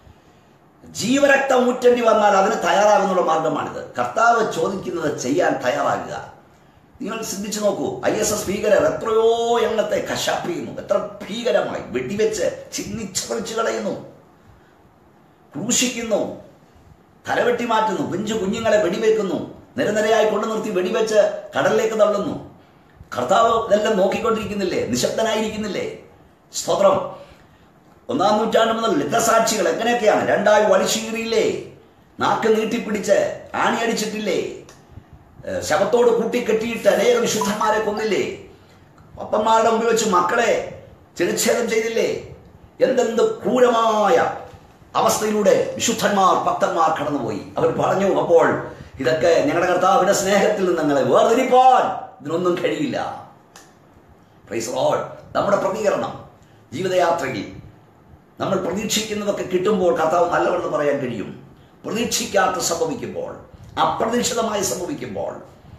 ജീവരക്തം ഊറ്റേണ്ടി വന്നാൽ അതിന് തയ്യാറാകുന്നുള്ള മാർഗമാണിത് കർത്താവ് ചോദിക്കുന്നത് ചെയ്യാൻ തയ്യാറാകുക നിങ്ങൾ ചിന്തിച്ചു നോക്കൂ ഐ എസ് എസ് ഭീകരർ എത്രയോ എണ്ണത്തെ കശാപ്പ് ചെയ്യുന്നു എത്ര ഭീകരമായി വെടിവെച്ച് ചിന്നിച്ചറിച്ചു കളയുന്നു ക്രൂശിക്കുന്നു തലവെട്ടി മാറ്റുന്നു കുഞ്ചു കുഞ്ഞുങ്ങളെ വെടിവെക്കുന്നു നിരനിരയായി കൊണ്ടു നിർത്തി വെടിവെച്ച് കടലിലേക്ക് തള്ളുന്നു കർത്താവ് ഇതെല്ലാം നോക്കിക്കൊണ്ടിരിക്കുന്നില്ലേ നിശബ്ദനായിരിക്കുന്നില്ലേ സ്തോത്രം ഒന്നാം നൂറ്റാണ്ട് മുതൽ രക്തസാക്ഷികൾ എങ്ങനെയൊക്കെയാണ് രണ്ടായി വലിച്ചീറിയില്ലേ നാക്ക് നീട്ടിപ്പിടിച്ച് ആണിയടിച്ചിട്ടില്ലേ ഏഹ് ശവത്തോട് കൂട്ടിക്കെട്ടിയിട്ട് അനേക വിശുദ്ധന്മാരെ കൊന്നില്ലേ അപ്പന്മാരുടെ മുമ്പിൽ വെച്ച് മക്കളെ ചിരച്ഛേദം ചെയ്തില്ലേ എന്തെന്ത് ക്രൂരമായ അവസ്ഥയിലൂടെ വിശുദ്ധന്മാർ ഭക്തന്മാർ കടന്നുപോയി അവർ പറഞ്ഞു അപ്പോൾ ഇതൊക്കെ ഞങ്ങളുടെ കർത്താവിന്റെ സ്നേഹത്തിൽ നിന്ന് ഞങ്ങളെ വേർതിരിപ്പാൻ ഇതിനൊന്നും കഴിയില്ല പ്രൈസ് ലോർഡ് നമ്മുടെ പ്രതികരണം ജീവിതയാത്രയിൽ നമ്മൾ പ്രതീക്ഷിക്കുന്നതൊക്കെ കിട്ടുമ്പോൾ കർത്താവ് നല്ലവണ്ണം പറയാൻ കഴിയും പ്രതീക്ഷിക്കാത്ത സംഭവിക്കുമ്പോൾ അപ്രതീക്ഷിതമായി സംഭവിക്കുമ്പോൾ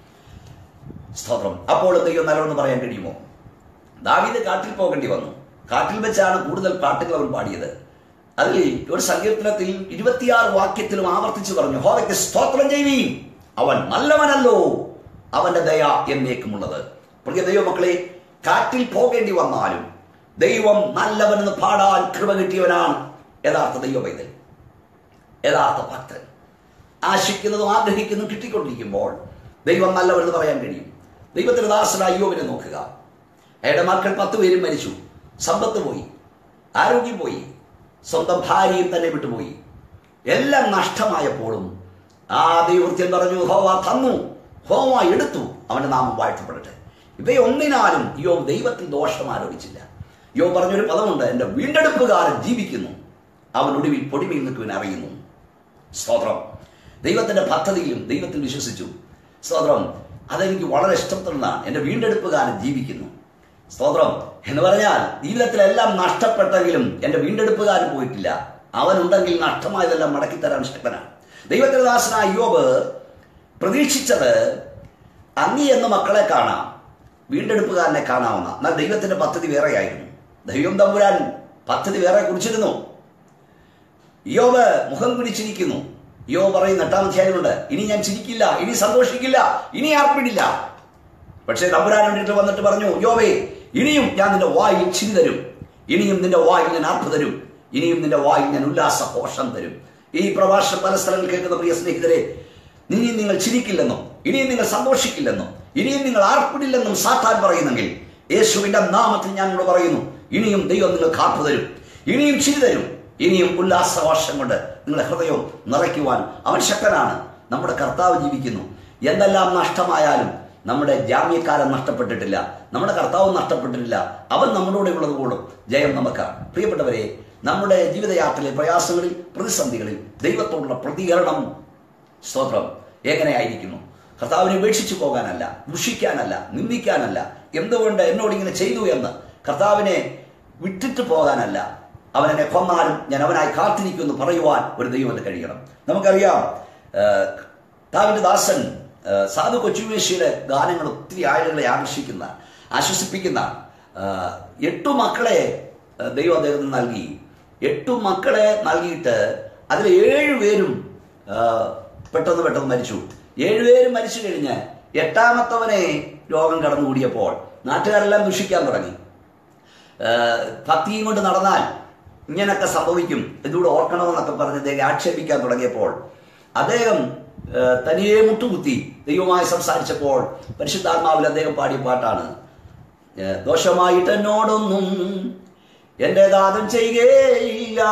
സ്തോത്രം അപ്പോൾ ദൈവം നല്ലവണ്ണം പറയാൻ കഴിയുമോ ദാവീദ് കാട്ടിൽ പോകേണ്ടി വന്നു കാട്ടിൽ വെച്ചാണ് കൂടുതൽ പാട്ടുകൾ അവൻ പാടിയത് അതിൽ ഒരു സങ്കീർത്തനത്തിൽ ഇരുപത്തിയാറ് വാക്യത്തിലും ആവർത്തിച്ചു പറഞ്ഞു ഹോവയ്ക്ക് സ്തോത്രം ചെയ്യുവീൻ അവൻ നല്ലവനല്ലോ അവന്റെ ദയ എന്നേക്കുമുള്ളത് പ്രിയ ദൈവമക്കളെ കാട്ടിൽ പോകേണ്ടി വന്നാലും ദൈവം നല്ലവനെന്ന് പാടാൻ കൃപ കിട്ടിയവനാണ് യഥാർത്ഥ ദൈവവൈതൽ യഥാർത്ഥ ഭക്തൻ ആശിക്കുന്നതും ആഗ്രഹിക്കുന്നതും കിട്ടിക്കൊണ്ടിരിക്കുമ്പോൾ ദൈവം നല്ലവരെന്ന് പറയാൻ കഴിയും ദൈവത്തിന്റെ ദാസനായ യോവിനെ നോക്കുക അയാളുടെ മക്കൾ പത്ത് പേരും മരിച്ചു സമ്പത്ത് പോയി ആരോഗ്യം പോയി സ്വന്തം ഭാര്യയും തന്നെ വിട്ടുപോയി എല്ലാം നഷ്ടമായപ്പോഴും ആ ദൈവൃത്യൻ പറഞ്ഞു ഹോവ തന്നു ഹോവ എടുത്തു അവന്റെ നാമം വാഴ്ത്തപ്പെടട്ടെ ഇവയൊന്നിനാലും യോ ദൈവത്തിൽ ദോഷം ആരോപിച്ചില്ല യോ പറഞ്ഞൊരു പദമുണ്ട് എൻ്റെ വീണ്ടെടുപ്പുകാരൻ ജീവിക്കുന്നു അവൻ ഒടുവിൽ പൊടിമയിൽ നിൽക്കുവാൻ അറിയുന്നു സ്തോത്രം ദൈവത്തിന്റെ പദ്ധതിയിലും ദൈവത്തിൽ വിശ്വസിച്ചു സ്തോത്രം അതെനിക്ക് വളരെ ഇഷ്ടപ്പെടുന്നതാണ് എൻ്റെ വീണ്ടെടുപ്പുകാരൻ ജീവിക്കുന്നു സ്തോത്രം എന്ന് പറഞ്ഞാൽ ജീവിതത്തിലെല്ലാം നഷ്ടപ്പെട്ടെങ്കിലും എൻ്റെ വീണ്ടെടുപ്പുകാരൻ പോയിട്ടില്ല അവനുണ്ടെങ്കിൽ നഷ്ടമായതെല്ലാം മടക്കി തരാൻ ശക്തനാണ് ദൈവത്തിന്റെ ദാസനായ യോബ് പ്രതീക്ഷിച്ചത് അങ്ങി എന്ന മക്കളെ കാണാം വീണ്ടെടുപ്പുകാരനെ കാണാവുന്ന എന്നാൽ ദൈവത്തിന്റെ പദ്ധതി വേറെയായിരുന്നു ദൈവം തമ്പുരാൻ പദ്ധതി വേറെ കുറിച്ചിരുന്നു യോബ് മുഖം കുടിച്ചിരിക്കുന്നു യോ പറയുന്ന എട്ടാം അധ്യായമുണ്ട് ഇനി ഞാൻ ചിരിക്കില്ല ഇനി സന്തോഷിക്കില്ല ഇനി ആർപ്പിടില്ല പക്ഷേ തമ്പുരാൻ വേണ്ടിയിട്ട് വന്നിട്ട് പറഞ്ഞു യോവേ ഇനിയും ഞാൻ നിന്റെ വായിൽ ചിരി തരും ഇനിയും നിന്റെ വായിൽ ഞാൻ ആർപ്പ് തരും ഇനിയും നിന്റെ വായിൽ ഞാൻ ഉല്ലാസ ഘോഷം തരും ഈ പ്രഭാഷണം പല സ്ഥലങ്ങളിൽ കേൾക്കുന്ന പ്രിയ സ്നേഹിതരെ ഇനിയും നിങ്ങൾ ചിരിക്കില്ലെന്നും ഇനിയും നിങ്ങൾ സന്തോഷിക്കില്ലെന്നും ഇനിയും നിങ്ങൾ ആർപ്പിടില്ലെന്നും സാത്താൻ പറയുന്നെങ്കിൽ യേശുവിന്റെ നാമത്തിൽ ഞാൻ ഇവിടെ പറയുന്നു ഇനിയും ദൈവം നിങ്ങൾക്ക് ആർപ്പ് തരും ഇനിയും ചിരി തരും ഇനിയും ഉല്ലാസവർഷം കൊണ്ട് നിങ്ങളുടെ ഹൃദയം നിറയ്ക്കുവാൻ അവൻ ശക്തനാണ് നമ്മുടെ കർത്താവ് ജീവിക്കുന്നു എന്തെല്ലാം നഷ്ടമായാലും നമ്മുടെ ജാമ്യക്കാരൻ നഷ്ടപ്പെട്ടിട്ടില്ല നമ്മുടെ കർത്താവ് നഷ്ടപ്പെട്ടിട്ടില്ല അവൻ നമ്മളോടെ ഉള്ളതുകൊണ്ടും ജയം നമുക്കാണ് പ്രിയപ്പെട്ടവരെ നമ്മുടെ ജീവിതയാത്രയിലെ പ്രയാസങ്ങളിൽ പ്രതിസന്ധികളിൽ ദൈവത്തോടുള്ള പ്രതികരണം സ്തോത്രം എങ്ങനെയായിരിക്കുന്നു കർത്താവിനെ ഉപേക്ഷിച്ചു പോകാനല്ല ദുഷിക്കാനല്ല നിന്ദിക്കാനല്ല എന്തുകൊണ്ട് എന്നോട് ഇങ്ങനെ ചെയ്തു എന്ന് കർത്താവിനെ വിട്ടിട്ട് പോകാനല്ല അവൻ എന്നെ കൊന്നാലും ഞാൻ അവനായി കാത്തിരിക്കുമെന്ന് പറയുവാൻ ഒരു ദൈവത്തിന് കഴിയണം നമുക്കറിയാം താവിന്റെ ദാസൻ ആ, സാധു കൊച്ചുമേശിയുടെ ഗാനങ്ങൾ ഒത്തിരി ആളുകളെ ആകർഷിക്കുന്ന ആശ്വസിപ്പിക്കുന്ന ആ, എട്ടു മക്കളെ ആ, ദൈവം അദ്ദേഹത്തിന് നൽകി എട്ടു മക്കളെ നൽകിയിട്ട് അതിൽ ഏഴു പേരും ആ, പെട്ടെന്ന് പെട്ടെന്ന് മരിച്ചു ഏഴുപേരും മരിച്ചു കഴിഞ്ഞ് എട്ടാമത്തവനെ രോഗം കടന്നുകൂടിയപ്പോൾ നാട്ടുകാരെല്ലാം ദുഷിക്കാൻ തുടങ്ങി ഏഹ് ഭക്തിയും കൊണ്ട് നടന്നാൽ ഇങ്ങനൊക്കെ സംഭവിക്കും ഇതുകൂടെ ഓർക്കണമെന്നൊക്കെ പറഞ്ഞ് അദ്ദേഹം ആക്ഷേപിക്കാൻ തുടങ്ങിയപ്പോൾ അദ്ദേഹം ഏഹ് തനിയെ മുട്ടുകുത്തി ദൈവമായി സംസാരിച്ചപ്പോൾ പരിശുദ്ധാത്മാവിൽ അദ്ദേഹം പാടിയ പാട്ടാണ് ഏഹ് ദോഷമായിട്ട് എന്നോടൊന്നും എന്റെ ദാതം ചെയ്യുകയില്ല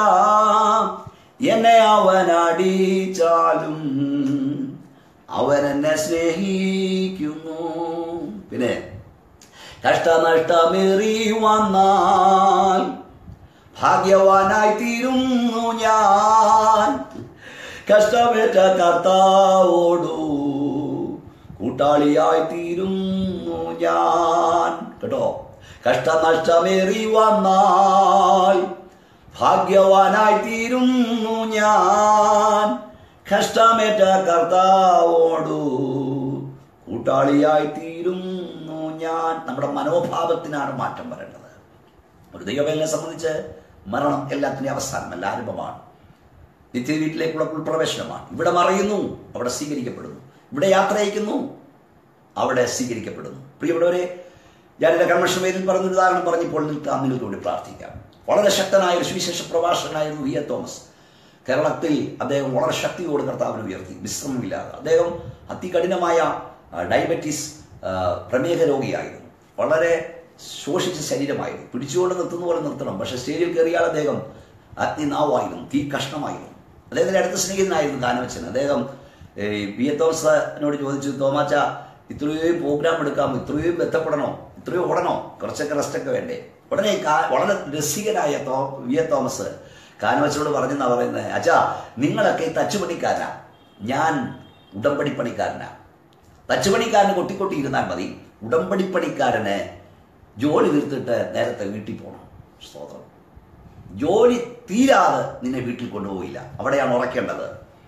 എന്നെ അവൻ അടിച്ചാലും അവൻ എന്നെ സ്നേഹിക്കുന്നു പിന്നെ കഷ്ടനഷ്ടമേറി വന്നാൽ ഭാഗ്യവാനായി തീരുന്നു ഞാൻ കഷ്ടമേറ്റ കർത്താവോടു കൂട്ടാളിയായി തീരുന്നു ഞാൻ കേട്ടോ കഷ്ടനഷ്ടമേറി വന്നാൽ ഭാഗ്യവാനായി തീരുന്നു ഞാൻ കഷ്ടമേറ്റ കർത്താവോടു കൂട്ടാളിയായി തീരുന്നു ഞാൻ നമ്മുടെ മനോഭാവത്തിനാണ് മാറ്റം വരേണ്ടത് ഒരു ദൈവവേലനെ സംബന്ധിച്ച് മരണം എല്ലാത്തിൻ്റെ അവസാനമല്ല ആരംഭമാണ് നിത്യ വീട്ടിലേക്കുള്ള ഉൾപ്രവേശനമാണ് ഇവിടെ മറയുന്നു അവിടെ സ്വീകരിക്കപ്പെടുന്നു ഇവിടെ യാത്ര അയക്കുന്നു അവിടെ സ്വീകരിക്കപ്പെടുന്നു പ്രിയപ്പെട്ടവരെ ഞാൻ എൻ്റെ കൺവെൻഷൻ വേദിയിൽ പറഞ്ഞൊരു ഉദാഹരണം പറഞ്ഞപ്പോൾ നിൽക്കാം നിങ്ങൾക്കൂടി പ്രാർത്ഥിക്കാം വളരെ ശക്തനായ ഒരു സുവിശേഷ പ്രഭാഷകനായിരുന്നു വി എ തോമസ് കേരളത്തിൽ അദ്ദേഹം വളരെ ശക്തിയോട് കർത്താവിനെ ഉയർത്തി വിശ്രമമില്ലാതെ അദ്ദേഹം അതികഠിനമായ ആ, ഡയബറ്റീസ് ആ, പ്രമേഹ രോഗിയായിരുന്നു വളരെ ശോഷിച്ച ശരീരമായിരുന്നു പിടിച്ചുകൊണ്ട് നിർത്തുന്ന പോലെ നിർത്തണം പക്ഷെ സ്റ്റേജിൽ കയറിയാൽ അദ്ദേഹം അഗ്നിനാവായിരുന്നു തീ കഷ്ണമായിരുന്നു അദ്ദേഹത്തിന്റെ അടുത്ത സ്നേഹിതനായിരുന്നു കാനവച്ചൻ അദ്ദേഹം ഈ പി എ തോമസിനോട് ചോദിച്ചു തോമാച്ച ഇത്രയും പ്രോഗ്രാം എടുക്കാമോ ഇത്രയും എത്തപ്പെടണോ ഇത്രയും ഓടണോ കുറച്ചൊക്കെ റെസ്റ്റൊക്കെ വേണ്ടേ ഉടനെ കാ- വളരെ രസികനായ തോ വി എ തോമസ് കാനവച്ചനോട് പറഞ്ഞെന്നാ പറയുന്നത് അച്ഛാ നിങ്ങളൊക്കെ തച്ചുപണിക്കാരനാ ഞാൻ ഉടമ്പടി പണിക്കാരനാ തച്ചുപണിക്കാരന് കൊട്ടിക്കൊട്ടി ഇരുന്നാൽ മതി ഉടമ്പടി പണിക്കാരന് ജോലി തീർത്തിട്ട് നേരത്തെ വീട്ടിൽ പോകണം സ്തോത്രം ജോലി തീരാതെ നിന്നെ വീട്ടിൽ കൊണ്ടുപോയില്ല അവിടെയാണ് ഉറക്കേണ്ടത്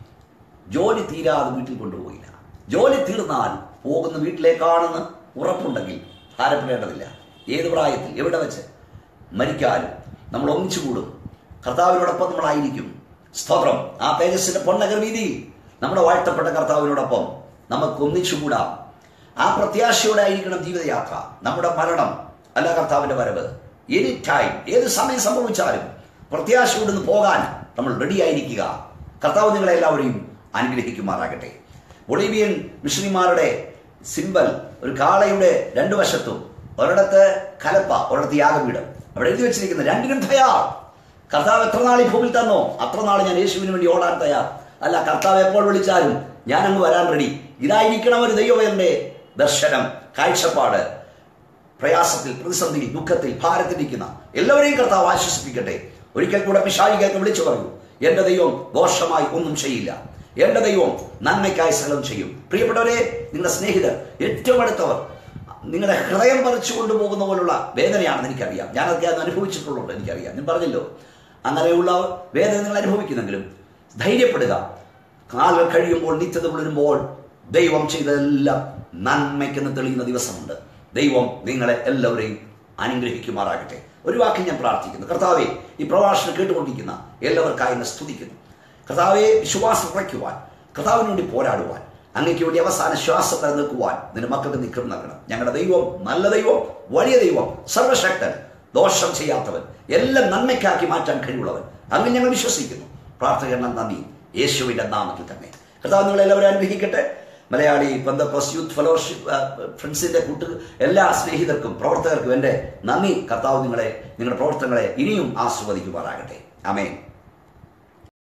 ജോലി തീരാതെ വീട്ടിൽ കൊണ്ടുപോയില്ല ജോലി തീർന്നാൽ പോകുന്ന വീട്ടിലേക്കാണെന്ന് ഉറപ്പുണ്ടെങ്കിൽ ഭാരപ്പെടേണ്ടതില്ല ഏത് പ്രായത്തിൽ എവിടെ വെച്ച് മരിക്കാനും നമ്മൾ ഒന്നിച്ചു കൂടും കർത്താവിനോടൊപ്പം നമ്മളായിരിക്കും സ്തോത്രം ആ തേജസ്സിന്റെ പൊന്നഗർ വീതിയിൽ നമ്മുടെ വാഴ്ത്തപ്പെട്ട കർത്താവിനോടൊപ്പം നമുക്ക് ഒന്നിച്ചു കൂടാം ആ പ്രത്യാശയോടെ ആയിരിക്കണം ജീവിതയാത്ര നമ്മുടെ മരണം അല്ല കർത്താവിന്റെ വരവ് എനി ടൈം ഏത് സമയം സംഭവിച്ചാലും പ്രത്യാശയോടെ പോകാൻ നമ്മൾ റെഡി ആയിരിക്കുക കർത്താവ് നിങ്ങളെ എല്ലാവരെയും അനുഗ്രഹിക്കുമാറാകട്ടെ ബൊളീവിയൻ മിഷണറിമാരുടെ സിമ്പൽ ഒരു കാളയുടെ രണ്ടു വശത്തും ഒരിടത്ത് കലപ്പ ഒരിടത്ത് യാഗപീഠം അവിടെ എഴുതി വെച്ചിരിക്കുന്നത് രണ്ടിനും തയ്യാർ കർത്താവ് എത്ര നാൾ ഈ ഭൂമിയിൽ തന്നോ അത്ര നാൾ ഞാൻ യേശുവിന് വേണ്ടി ഓടാൻ തയ്യാർ അല്ല കർത്താവ് എപ്പോൾ വിളിച്ചാലും ഞാൻ അങ്ങ് വരാൻ റെഡി ഇതായിരിക്കണം ഒരു ദൈവവേന്റെ ദർശനം കാഴ്ചപ്പാട് പ്രയാസത്തിൽ പ്രതിസന്ധിയിൽ ദുഃഖത്തിൽ ഭാരത്തിരിക്കുന്ന എല്ലാവരെയും കർത്താവ് ആശ്വസിപ്പിക്കട്ടെ ഒരിക്കൽ കൂടെ പിശാചികൾക്ക് വിളിച്ചു പറയൂ എന്റെ ദൈവം ദോഷമായി ഒന്നും ചെയ്യില്ല എന്റെ ദൈവം നന്മയ്ക്കായി സകലം ചെയ്യും പ്രിയപ്പെട്ടവരെ നിങ്ങളുടെ സ്നേഹിതർ ഏറ്റവും അടുത്തവർ നിങ്ങളുടെ ഹൃദയം പറിച്ചു കൊണ്ടുപോകുന്ന പോലുള്ള വേദനയാണെന്ന് എനിക്കറിയാം ഞാനതൊക്കെ അത് അനുഭവിച്ചിട്ടുള്ളത് എനിക്കറിയാം ഞാൻ പറഞ്ഞല്ലോ അങ്ങനെയുള്ള വേദന നിങ്ങൾ അനുഭവിക്കുന്നെങ്കിലും ധൈര്യപ്പെടുക കാലുകൾ കഴിയുമ്പോൾ നിത്യത പുലരുമ്പോൾ ദൈവം ചെയ്തതെല്ലാം നന്മയ്ക്കെന്ന് തെളിയുന്ന ദിവസമുണ്ട് ദൈവം നിങ്ങളെ എല്ലാവരെയും അനുഗ്രഹിക്കുമാറാകട്ടെ ഒരു വാക്ക് ഞാൻ പ്രാർത്ഥിക്കുന്നു കർത്താവെ ഈ പ്രഭാഷണം കേട്ടുകൊണ്ടിരിക്കുന്ന എല്ലാവർക്കായി എന്നെ സ്തുതിക്കുന്നു കർത്താവെ വിശ്വാസം കുറയ്ക്കുവാൻ കർത്താവിന് വേണ്ടി പോരാടുവാൻ അങ്ങയ്ക്ക് വേണ്ടി അവസാന ശ്വാസം വരെ നിൽക്കുവാൻ നിന്റെ മക്കൾക്ക് നിൽക്കും നൽകണം ഞങ്ങളുടെ ദൈവം നല്ല ദൈവം വലിയ ദൈവം സർവശക്തൻ ദോഷം ചെയ്യാത്തവൻ എല്ലാം നന്മയ്ക്കാക്കി മാറ്റാൻ കഴിവുള്ളവൻ അങ്ങനെ ഞങ്ങൾ വിശ്വസിക്കുന്നു പ്രാർത്ഥകരണ നന്ദി യേശുവിന്റെ നാമത്തിൽ തന്നെ കർത്താവ് നിങ്ങളെ എല്ലാവരും അനുഗ്രഹിക്കട്ടെ മലയാളി പന്തക്കോസ് യൂത്ത് ഫെലോഷിപ്പ് ഫ്രണ്ട്സിന്റെ കൂട്ട് എല്ലാ സ്നേഹിതർക്കും പ്രവർത്തകർക്കും എൻ്റെ നന്ദി കർത്താവ് നിങ്ങളെ നിങ്ങളുടെ പ്രവർത്തനങ്ങളെ ഇനിയും ആസ്വദിക്കുമാറാകട്ടെ അമേൻ